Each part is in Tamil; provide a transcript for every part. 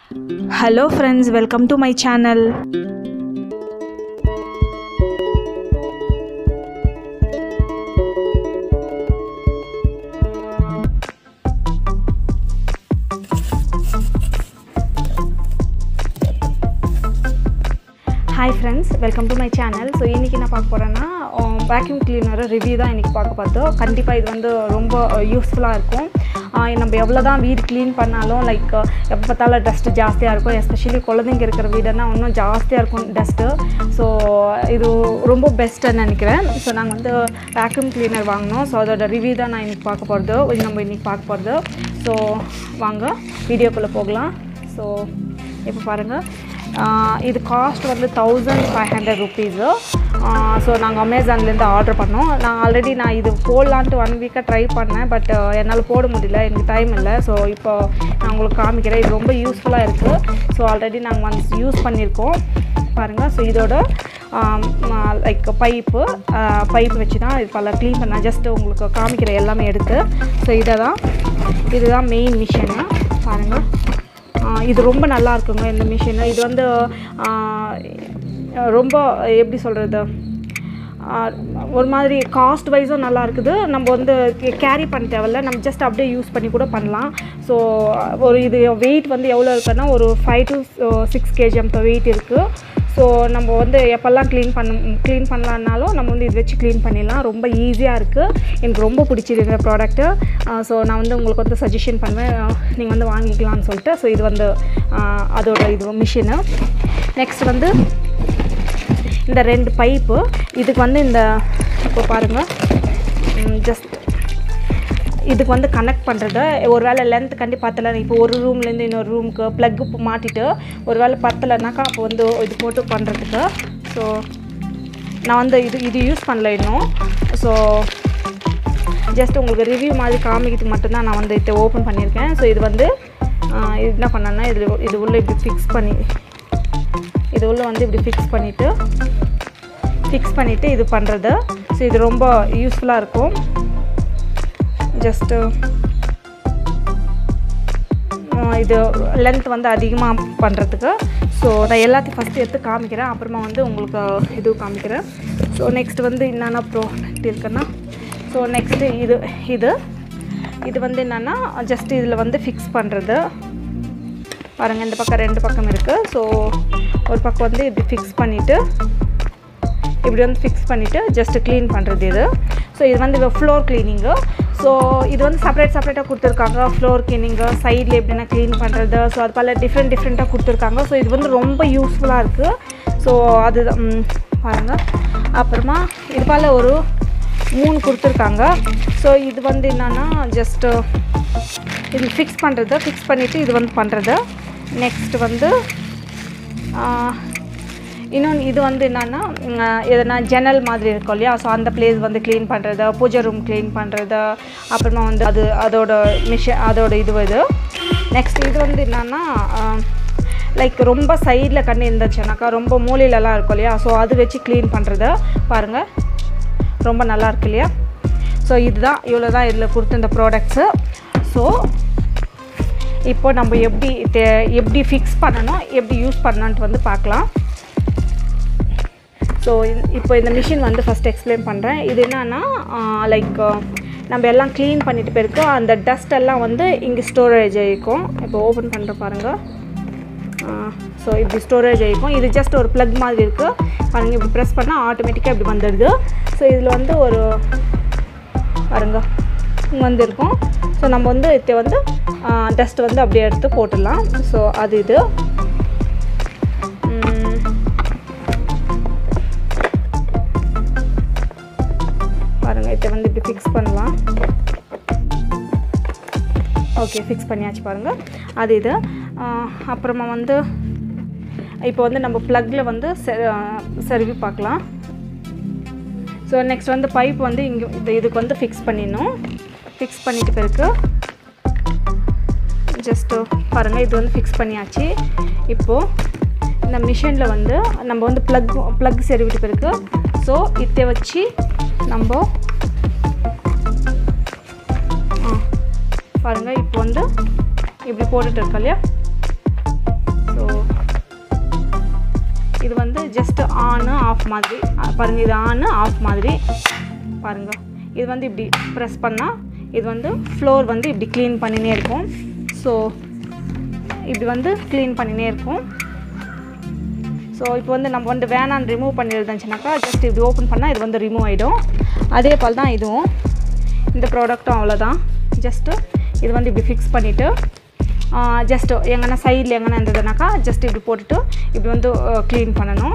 hello friends welcome to my channel hi friends welcome to my channel so இன்றைக்கி என்ன பார்க்க போகிறேன்னா வேக்யூம் கிளீனரை ரிவ்யூ தான் இன்றைக்கி பார்க்க பார்த்தோம் கண்டிப்பாக இது வந்து ரொம்ப யூஸ்ஃபுல்லாக இருக்கும் ஆஹ் நம்ம எவ்வளோ தான் வீடு க்ளீன் பண்ணாலும் லைக் எப்போ பார்த்தாலும் டஸ்ட்டு ஜாஸ்தியாக இருக்கும் எஸ்பெஷலி குழந்தைங்க இருக்கிற வீடுனா இன்னும் ஜாஸ்தியாக இருக்கும் டஸ்ட்டு ஸோ இது ரொம்ப பெஸ்ட்டுன்னு நினைக்கிறேன் ஸோ நாங்கள் வந்து வேக்யூம் கிளீனர் வாங்கினோம் ஸோ அதோட ரிவ்யூ தான் நான் இன்றைக்கி பார்க்க போகிறது இது நம்ம இன்றைக்கி பார்க்க போகிறது ஸோ வாங்க வீடியோக்குள்ளே போகலாம் ஸோ இப்போ பாருங்கள் ஆஹ் இது காஸ்ட் வந்து thousand five hundred rupees so நாங்கள் அமேசான்லேருந்து ஆர்டர் பண்ணோம் நான் ஆல்ரெடி நான் இது போடலான்ட்டு ஒன் வீக்காக ட்ரை பண்ணேன் பட் என்னால் போட முடியல எனக்கு டைம் இல்லை ஸோ இப்போ நான் உங்களுக்கு காமிக்கிறேன் இது ரொம்ப யூஸ்ஃபுல்லாக இருக்குது ஸோ ஆல்ரெடி நாங்கள் வந்து யூஸ் பண்ணியிருக்கோம் பாருங்கள் ஸோ இதோட லைக் பைப்பு பைப் வச்சு தான் இது பல க்ளீன் பண்ண ஜஸ்ட் உங்களுக்கு காமிக்கிற எல்லாமே எடுத்து ஸோ இதை தான் இதுதான் மெயின் மிஷினு பாருங்கள் ஆஹ் இது ரொம்ப நல்லா இருக்குங்க இந்த மிஷின் இது வந்து ஆஹ் ரொம்ப எப்படி சொல்கிறது ஒரு மாதிரி காஸ்ட் வைஸும் நல்லா இருக்குது நம்ம வந்து கேரி பண்ண தேவையில்ல நம்ம ஜஸ்ட் அப்படியே யூஸ் பண்ணி கூட பண்ணலாம் ஸோ ஒரு இது வெயிட் வந்து எவ்வளோ இருக்குன்னா ஒரு five to six KGM weight இருக்குது ஸோ நம்ம வந்து எப்போல்லாம் க்ளீன் பண்ண க்ளீன் பண்ணலான்னாலும் நம்ம வந்து இது வச்சு க்ளீன் பண்ணிடலாம் ரொம்ப ஈஸியாக இருக்குது எனக்கு ரொம்ப பிடிச்சிருக்கு இந்த ப்ராடக்ட்டு ஸோ நான் வந்து உங்களுக்கு வந்து சஜஷன் பண்ணுவேன் நீங்கள் வந்து வாங்கிக்கலாம்னு சொல்லிட்டு ஸோ இது வந்து ஆஹ் அதோட இது மிஷினு நெக்ஸ்ட் வந்து இந்த ரெண்டு பைப்பு இதுக்கு வந்து இந்த இப்போ பாருங்கள் ஜஸ்ட் இதுக்கு வந்து கனெக்ட் பண்ணுறது ஒரு வேளை லென்த் கண்டி பத்தலை இப்போ ஒரு ரூம்லேருந்து இன்னொரு ரூமுக்கு ப்ளக்கு மாட்டிட்டு ஒரு வேளை பத்தலைனாக்கா அப்போ வந்து இது போட்டு பண்ணுறதுக்கு ஸோ நான் வந்து இது இது யூஸ் பண்ணல இன்னும் ஸோ ஜஸ்ட் உங்களுக்கு ரிவ்யூ மாதிரி காமிக்கிறதுக்கு மட்டும்தான் நான் வந்து இதை ஓப்பன் பண்ணியிருக்கேன் ஸோ இது வந்து ஆஹ், இது என்ன பண்ணேன்னா இது இது உள்ள இப்படி ஃபிக்ஸ் பண்ணி இது உள்ள வந்து இப்படி ஃபிக்ஸ் பண்ணிவிட்டு ஃபிக்ஸ் பண்ணிவிட்டு இது பண்ணுறது ஸோ இது ரொம்ப யூஸ்ஃபுல்லாக இருக்கும் ஜஸ்ட்டு இது லென்த் வந்து அதிகமாக பண்ணுறதுக்கு ஸோ நான் எல்லாத்தையும் ஃபஸ்ட்டு எடுத்து காமிக்கிறேன் அப்புறமா வந்து உங்களுக்கு இது காமிக்கிறேன் ஸோ நெக்ஸ்ட் வந்து என்னென்ன ப்ராடக்ட் இருக்குன்னா ஸோ நெக்ஸ்ட்டு இது இது இது வந்து என்னென்னா ஜஸ்ட் இதில் வந்து ஃபிக்ஸ் பண்ணுறது பாருங்கள் இந்த பக்கம் ரெண்டு பக்கம் இருக்குது ஸோ ஒரு பக்கம் வந்து இப்படி ஃபிக்ஸ் பண்ணிவிட்டு இப்படி வந்து ஃபிக்ஸ் பண்ணிவிட்டு ஜஸ்ட் க்ளீன் பண்ணுறது இது ஸோ இது வந்து ஃப்ளோர் க்ளீனிங்கு ஸோ இது வந்து செப்பரேட் செப்பரேட்டாக கொடுத்துருக்காங்க ஃப்ளோர் க்ளீனிங்கு சைடில் எப்படின்னா க்ளீன் பண்ணுறது ஸோ அது பல டிஃப்ரெண்ட் டிஃப்ரெண்ட்டாக கொடுத்துருக்காங்க ஸோ இது வந்து ரொம்ப யூஸ்ஃபுல்லாக இருக்குது ஸோ அது பாருங்கள் அப்புறமா இது போல் ஒரு மூணு கொடுத்துருக்காங்க ஸோ இது வந்து என்னென்னா ஜஸ்ட்டு இது ஃபிக்ஸ் பண்ணுறது ஃபிக்ஸ் பண்ணிவிட்டு இது வந்து பண்ணுறது நெக்ஸ்ட் வந்து இன்னொன்று இது வந்து என்னென்னா எதனா ஜன்னல் மாதிரி இருக்கும் இல்லையா ஸோ அந்த பிளேஸ் வந்து க்ளீன் பண்ணுறது பூஜை ரூம் க்ளீன் பண்ணுறது அப்புறமா வந்து அது அதோட மிஷின் அதோட இது இது நெக்ஸ்ட் இது வந்து என்னென்னா லைக் ரொம்ப சைடில் கண்ணு இருந்துச்சுனாக்கா ரொம்ப மூலையிலலாம் இருக்கும் இல்லையா ஸோ அது வச்சு க்ளீன் பண்ணுறது பாருங்கள் ரொம்ப நல்லா இருக்கு இல்லையா ஸோ இதுதான் இவ்வளோ தான் இதில் கொடுத்த இந்த ப்ராடக்ட்ஸு ஸோ இப்போ நம்ம எப்படி தே- எப்படி ஃபிக்ஸ் பண்ணணும் எப்படி யூஸ் பண்ணணுன்ட்டு வந்து பார்க்கலாம் ஸோ இப்போ இந்த மிஷின் வந்து ஃபஸ்ட் எக்ஸ்பிளைன் பண்ணுறேன் இது என்னன்னா லைக் நம்ம எல்லாம் க்ளீன் பண்ணிட்டு பிறகு அந்த டஸ்ட் எல்லாம் வந்து இங்கே ஸ்டோரேஜ் ஆகிக்கும் இப்போ ஓப்பன் பண்ணுற பாருங்கள் ஸோ இப்படி ஸ்டோரேஜ் ஆகிக்கும் இது ஜஸ்ட் ஒரு ப்ளக் மாதிரி இருக்குது பாருங்கள் இப்படி ப்ரெஸ் பண்ணால் ஆட்டோமேட்டிக்காக இப்படி வந்துடுது ஸோ இதில் வந்து ஒரு பாருங்க இங்கே வந்து இருக்கும் ஸோ நம்ம வந்து இதை வந்து டஸ்ட் வந்து அப்படியே எடுத்து போட்டுடலாம் ஸோ அது இது ம், பாருங்கள் இதை வந்து இப்படி ஃபிக்ஸ் பண்ணலாம் ஓகே ஃபிக்ஸ் பண்ணியாச்சு பாருங்கள் அது இது ஆஹ் அப்புறமா வந்து இப்போ வந்து நம்ம ப்ளக்கில் வந்து செருவி பார்க்கலாம் ஸோ நெக்ஸ்ட் வந்து பைப் வந்து இங்கே இது இதுக்கு வந்து ஃபிக்ஸ் பண்ணிடணும் ஃபிக்ஸ் பண்ணிட்டு பிறகு ஜஸ்ட்டு பாருங்கள் இது வந்து ஃபிக்ஸ் பண்ணியாச்சு இப்போது இந்த மிஷினில் வந்து நம்ம வந்து ப்ளக் ப்ளக் செருவிட்டு பிறகு ஸோ இதை வச்சு நம்ம ஆ பாருங்கள் இப்போ வந்து இப்படி போட்டுட்டு இருக்கோம் இல்லையா ஆன் ஆஃப் மாதிரி அஹ் பாருங்க இது ஆன் ஆஃப் மாதிரி பாருங்க இது வந்து இப்படி ப்ரெஸ் பண்ணால் இது வந்து ஃப்ளோர் வந்து இப்படி க்ளீன் பண்ணினே இருக்கும் ஸோ இப்படி வந்து க்ளீன் பண்ணினே இருக்கும் ஸோ இப்போ வந்து நம்ம வந்து வேணான்னு ரிமூவ் பண்ணிருந்துச்சுனாக்கா ஜஸ்ட் இப்படி ஓப்பன் பண்ணால் இது வந்து ரிமூவ் ஆகிடும் அதே போல் தான் இதுவும் இந்த ப்ராடக்ட்டும் அவ்வளோதான் ஜஸ்ட்டு இது வந்து இப்படி ஃபிக்ஸ் பண்ணிவிட்டு ஜஸ்ட்டு எங்கன்னா சைடில் எங்கன்னா இருந்ததுனாக்கா ஜஸ்ட் இப்படி போட்டுட்டு இப்படி வந்து க்ளீன் பண்ணணும்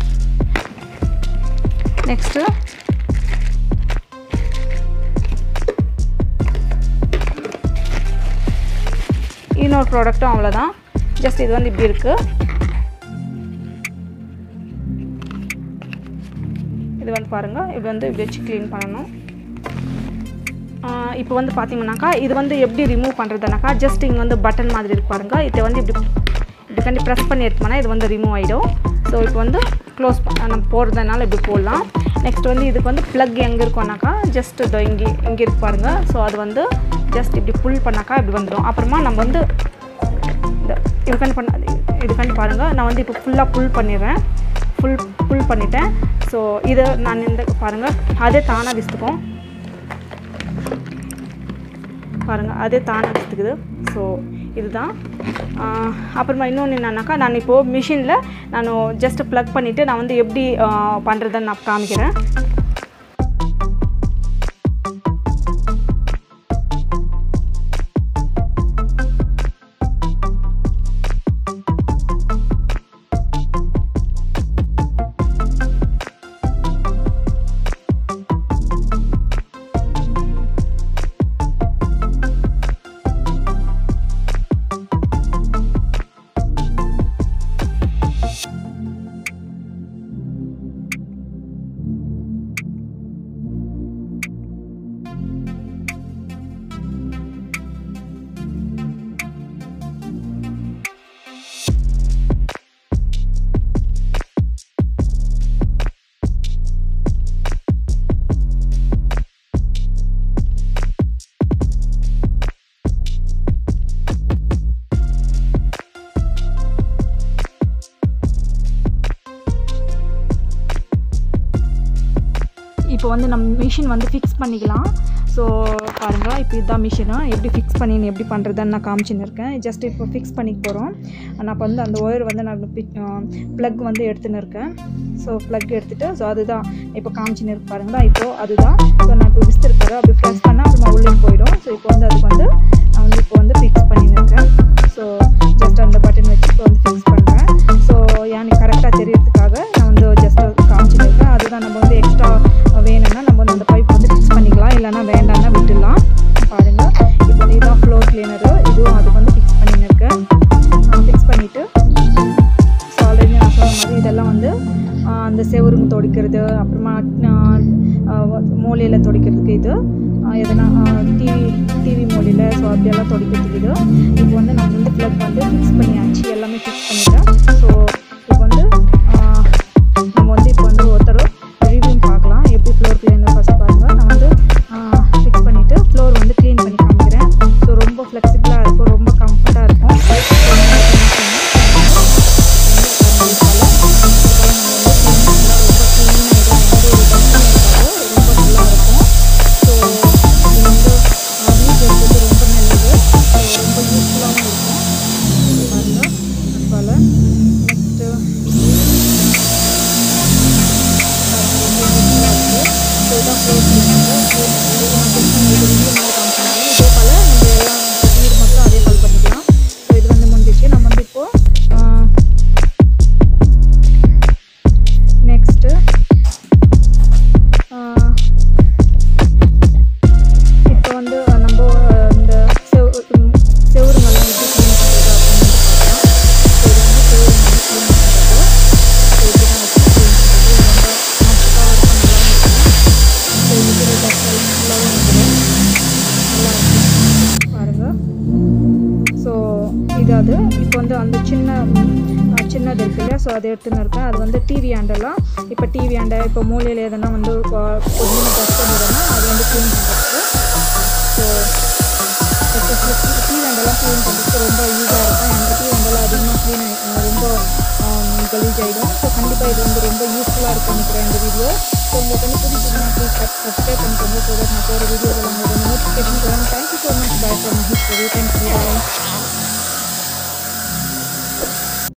நெக்ஸ்ட்டு இன்னொரு ப்ராடக்ட்டும் அவ்வளோதான் ஜஸ்ட் இது வந்து இப்படி இருக்குது இது வந்து பாருங்கள் இது வந்து இப்படி வச்சு க்ளீன் பண்ணணும் இப்போ வந்து பார்த்தீங்கன்னாக்கா இது வந்து எப்படி ரிமூவ் பண்ணுறதுனாக்கா ஜஸ்ட் இங்கே வந்து பட்டன் மாதிரி இருக்கு பாருங்க இதை வந்து இப்படி இப்படி கண்டி ப்ரெஸ் பண்ணி எடுத்தோம்னா இது வந்து ரிமூவ் ஆகிடும் ஸோ இப்போ வந்து க்ளோஸ் நம்ம போடுறதுனால இப்படி போடலாம் நெக்ஸ்ட் வந்து இதுக்கு வந்து ப்ளக் எங்கே இருக்கும்னாக்கா ஜஸ்ட் இதோ இங்கே இங்கே இருக்கு பாருங்க ஸோ அது வந்து ஜஸ்ட் இப்படி புல் பண்ணாக்கா இப்படி வந்துடும் அப்புறமா நம்ம வந்து இந்த இதுக்காண்டி பண்ண இதுக்காண்டி பாருங்கள் நான் வந்து இப்போ ஃபுல்லாக புல் பண்ணிடுறேன் ஃபுல் புல் பண்ணிட்டேன் ஸோ இதை நான் இந்த பாருங்கள் அதே தானாக விசுக்கும் பாருங்கள் அதே தானாக விசுக்குது ஸோ இதுதான் ஆஹ் அப்புறமா இன்னொன்று என்னன்னாக்கா நான் இப்போது மிஷினில் நான் ஜஸ்ட் ப்ளக் பண்ணிவிட்டு நான் வந்து எப்படி பண்ணுறதுன்னு நான் காமிக்கிறேன் இப்போ வந்து நம்ம மிஷின் வந்து ஃபிக்ஸ் பண்ணிக்கலாம் ஸோ பாருங்கள் இப்போ இதுதான் மிஷினு எப்படி ஃபிக்ஸ் பண்ணி எப்படி பண்ணுறதுன்னு நான் காமிச்சின்னு இருக்கேன் ஜஸ்ட் இப்போ ஃபிக்ஸ் பண்ணிக்க போகிறோம் நான் இப்போ வந்து அந்த ஒயர் வந்து நான் ப்ளக் வந்து எடுத்துன்னு இருக்கேன் ஸோ ப்ளக் எடுத்துகிட்டு ஸோ அதுதான் இப்போ காமிச்சின்னு இருக்கு பாருங்களா இப்போது அதுதான் ஸோ நான் இப்போ விஸ்திருக்காரு அப்படி ப்ரெஸ் பண்ணால் அப்புறமா உள்ளே போயிடும் ஸோ இப்போ வந்து அதுக்கு வந்து நான் வந்து இப்போ வந்து ஃபிக்ஸ் பண்ணின்னு இருக்கேன் ஸோ ஜஸ்ட் அந்த பட்டன் வச்சு இப்போ வந்து ஃபிக்ஸ் பண்ணுறேன் ஸோ எனக்கு கரெக்டாக தெரியறதுக்காக நான் வந்து ஜஸ்ட் காமிச்சின்னு இருக்கேன் அதுதான் நம்ம வந்து எக்ஸ்ட்ரா வேணும்னா நம்ம வந்து அந்த பைப் வந்து ஃபிக்ஸ் பண்ணிக்கலாம் இல்லைன்னா வேண்டாம்னா விட்டுடலாம் பாருங்கள் இப்போ இதுதான் ஃப்ளோர் கிளீனரு இதுவும் அதுக்கு வந்து ஃபிக்ஸ் பண்ணின்னு இருக்கேன் ஃபிக்ஸ் பண்ணிவிட்டு ஸோ ஆல்ரெடி நான் சொன்ன மாதிரி இதெல்லாம் வந்து ஆஹ், அந்த செவுருங்க துடைக்கிறது அப்புறமா மூலையில் துடைக்கிறதுக்கு இது ஆஹ், எதனா டிவி டிவி மூலையில் ஸோ அப்படியெல்லாம் துடைக்கிறதுக்கு இது இப்போ வந்து நம்ம வந்து ப்ளக் வந்து ஃபிக்ஸ் பண்ணியாச்சு எல்லாமே ஃபிக்ஸ் பண்ணிட்டேன் ஸோ இப்போ வந்து ஆஹ், நம்ம வந்து இப்போ வந்து ஒருத்தர் ரிவ்யூ பார்க்கலாம் எப்படி ஃப்ளோர் கிளீனர் ஃபஸ்ட் பாருங்கள் நான் வந்து ஃபிக்ஸ் பண்ணிவிட்டு ஃப்ளோர் வந்து க்ளீன் பண்ணி காமிக்கிறேன் ஸோ ரொம்ப ஃப்ளெக்சிபிளாக இருக்கும் ரொம்ப கம்ஃபர்ட்டாக இருக்கும் அதே கால் பண்ணிக்கலாம் ஸோ இது வந்து முடிஞ்சிச்சு நம்ம வந்து இப்போது நெக்ஸ்ட்டு இப்போ வந்து அஹ், நம்ம அஹ், இந்த செவ் உம், செவுருங்கெல்லாம் எப்படி க்ளீன் பண்ணுறது அப்படின்னு ஸோ இது அது இப்போ வந்து அந்த சின்ன அஹ், சின்னது இருக்கு இல்லையா ஸோ அதை எடுத்துன்னு இருக்கேன் அது வந்து டிவி ஆண்டெல்லாம் இப்போ டிவி ஆண்டை இப்போ மூலையில் எதனா வந்து கொ- கொஞ்சம் டஸ்ட் இருந்ததுன்னா அது வந்து க்ளீன் பண்ணுறதுக்கு ஸோ டிவி ஆண்டெல்லாம் க்ளீன் பண்ணுறதுக்கு ரொம்ப யூஸாக இருக்கும் எனக்கு டிவி ஆண்டெல்லாம் அதிகமாக க்ளீன் ரொம்ப கலீஜ் ஆகிடும் ஸோ கண்டிப்பாக இது வந்து ரொம்ப யூஸ்ஃபுல்லாக இருக்கும் நினைக்கிறேன் இந்த வீடியோ ஸோ உங்களுக்கு வந்து பிடிச்சிருந்தா ப்ளீஸ் சப்ஸ்கிரைப் பண்ணிக்கோங்க ஸோ தட் நான் போகிற வீடியோவில் உங்களுக்கு வந்து நோட்டிஃபிகேஷன் வரும் thank you so much bye from history thank you bye